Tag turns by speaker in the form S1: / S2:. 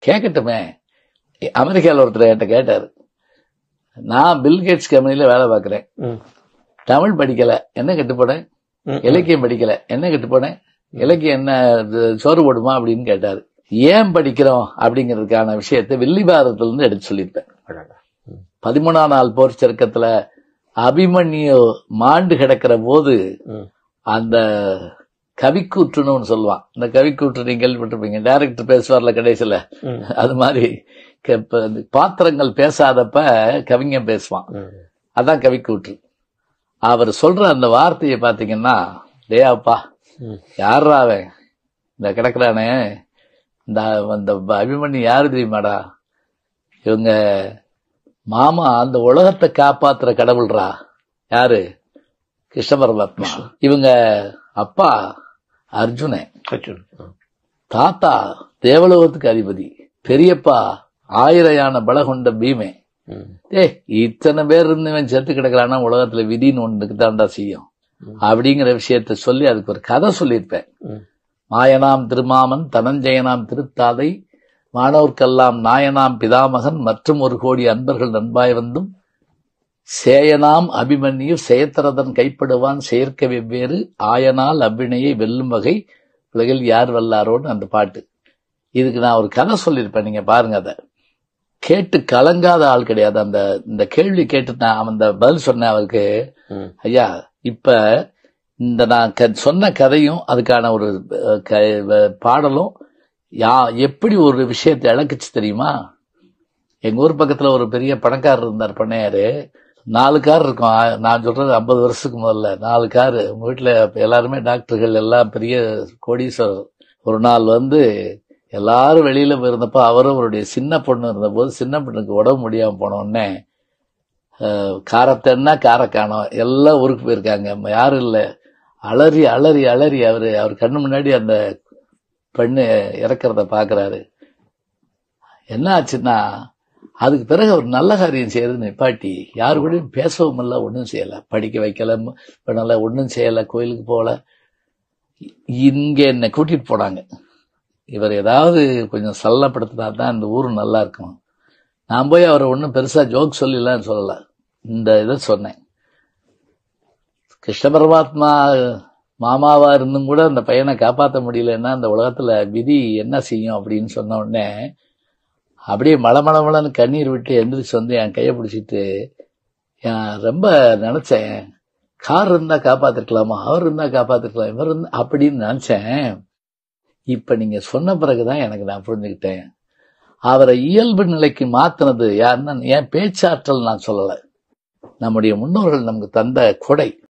S1: கேட்கட்டுமே அமெரிக்காவில் ஒருத்தர் என்கிட்ட கேட்டாரு நான் பில்கேட்ஸ் கம்பெனில வேலை பார்க்கிறேன்
S2: ம்.
S1: தமிழ் படிக்கல என்ன கெட்டு போனேன்
S2: ம்.
S1: இலக்கியம் படிக்கல என்ன கெட்டு போனேன் இலக்கியம் என்ன இது சோறு போடுமா அப்படின்னு கேட்டாரு ஏன் படிக்கிறோம் அப்படிங்கிறதுக்கான விஷயத்தை வில்லிபாரத்துல இருந்து எடுத்து சொல்லியிருப்பேன்
S2: அடடா.
S1: பதிமூணாம் நாள் போர் சருக்கத்துல அபிமன்யு மாண்டு கிடக்கிற போது
S2: ம்.
S1: அந்த கவிக்கூற்றுன்னு ஒண்ணு சொல்லுவான் இந்த கவிக்கூற்று நீங்க கேள்விப்பட்டிருப்பீங்க டைரக்டர் பேசுவார்ல கடைசியில
S2: ம்.
S1: அது மாதிரி க- இப்ப இந்த பாத்திரங்கள் பேசாதப்ப கவிஞன் பேசுவான்
S2: ம்.
S1: அதான் கவிக்கூற்று அவர் சொல்ற அந்த வார்த்தையை பாத்தீங்கன்னா டே அப்பா
S2: ம்.
S1: யாரா அவன் இந்த கிடக்குறானே இந்த அந்த அபிமன்யு யாரு தெரியுமாடா இவங்க மாமா அந்த உலகத்தை காப்பாத்துற கடவுள்ரா யாரு கிருஷ்ண பரமாத்மா இவங்க அப்பா அர்ஜுனன்
S2: அச்சோ. ம்.
S1: தாத்தா தேவலோகத்துக்கு அதிபதி பெரியப்பா ஆயிரம் யானை பல கொண்ட பீமே
S2: ம்.
S1: ஏய் இத்தனை பேர் இருந்து இவன் செத்து கிடக்குறானா உலகத்துல விதின்னு ஒண்ணுக்கு தாண்டா செய்யும் அப்படிங்கிற விஷயத்த சொல்லி அதுக்கு ஒரு கதை சொல்லியிருப்பேன்
S2: ம்.
S1: மாயனாம் திருமாமன் தனஞ்சயனாம் திருத்தாதை மாணவர்க்கெல்லாம் நாயனாம் பிதாமகன் மற்றும் ஒரு கோடி அன்பர்கள் நண்பாய் வந்தும் சேயனாம் அபிமன்யு செயத்தரதன் கைப்படுவான் செயற்க வெவ்வேறு ஆயனால் அவ்வினையை வெல்லும் வகை உலகில் யார் வல்லாரோன்னு அந்த பாட்டு இதுக்கு நான் ஒரு கதை சொல்லியிருப்பேன் நீங்க பாருங்க அதை கேட்டு கலங்காத ஆள் கிடையாது அந்த இந்த கேள்வி கேட்டு நான் அந்த பதில் சொன்னேன் அவருக்கு
S2: ம்.
S1: ஐயா இப்ப இந்த நான் க- சொன்ன கதையும் அதுக்கான ஒரு அஹ், க- வ- பாடலும் யா எப்படி ஒரு விஷயத்தை இழக்குச்சு தெரியுமா எங்க ஊர் பக்கத்துல ஒரு பெரிய பணக்காரர் இருந்தார் பண்ணையாரு நாலு கார் இருக்கும் ஆ- நான் சொல்றது ஐம்பது வருஷத்துக்கு முதல்ல நாலு கார் உங்க வீட்டுல எல்லாருமே டாக்டர்கள் எல்லாம் பெரிய கோடீஸ்வரர் ஒரு நாள் வந்து எல்லாரும் வெளியில போயிருந்தப்போ அவரும் அவருடைய சின்ன பொண்ணு இருந்தபோது சின்ன பொண்ணுக்கு உடம்பு முடியாம போன உடனே அஹ், காரத்தென்னா கார காணோம் எல்லாம் ஊருக்கு போயிருக்காங்க யாரும் இல்ல அலறி அலறி அலறி அவரு அவர் கண்ணு முன்னாடி அந்த பெண்ணு இறக்கிறத பாக்குறாரு என்ன ஆச்சுன்னா அதுக்கு பிறகு அவர் நல்ல காரியம் செய்யறது நிப்பாட்டி யாரு கூடயும் பேசவும் இல்லை ஒன்றும் செய்யல படிக்க வைக்கல பண்ணல ஒன்றும் செய்யல கோயிலுக்கு போகல இங்க என்னை கூட்டிட்டு போனாங்க இவர் ஏதாவது கொஞ்சம் சல்லப்படுத்தினா தான் இந்த ஊர் நல்லா இருக்கும் நான் போய் அவரை ஒன்றும் பெருசா ஜோக் சொல்லலாம் சொல்லல இந்த இதை சொன்னேன் கிருஷ்ண பரமாத்மா மாமாவா இருந்தும் கூட அந்த பையனை காப்பாற்ற முடியலன்னா அந்த உலகத்துல விதி என்ன செய்யும் அப்படின்னு சொன்ன உடனே அப்படியே மளமளமளன்னு கண்ணீர் விட்டு எந்திரிச்சு வந்து என் கையை பிடிச்சிட்டு நான் ரொம்ப நினைச்சேன் கார் இருந்தா காப்பாத்திருக்கலாமா அவர் இருந்தா காப்பாத்திருக்கலாம் இவர் இருந்தா அப்படின்னு நினைச்சேன் இப்ப நீங்க சொன்ன பிறகுதான் எனக்கு நான் புரிஞ்சுக்கிட்டேன் அவரை இயல்பு நிலைக்கு மாத்தினது யாருன்னா என் பேச்சாற்றல் நான் சொல்லல நம்முடைய முன்னோர்கள் நமக்கு தந்த கொடை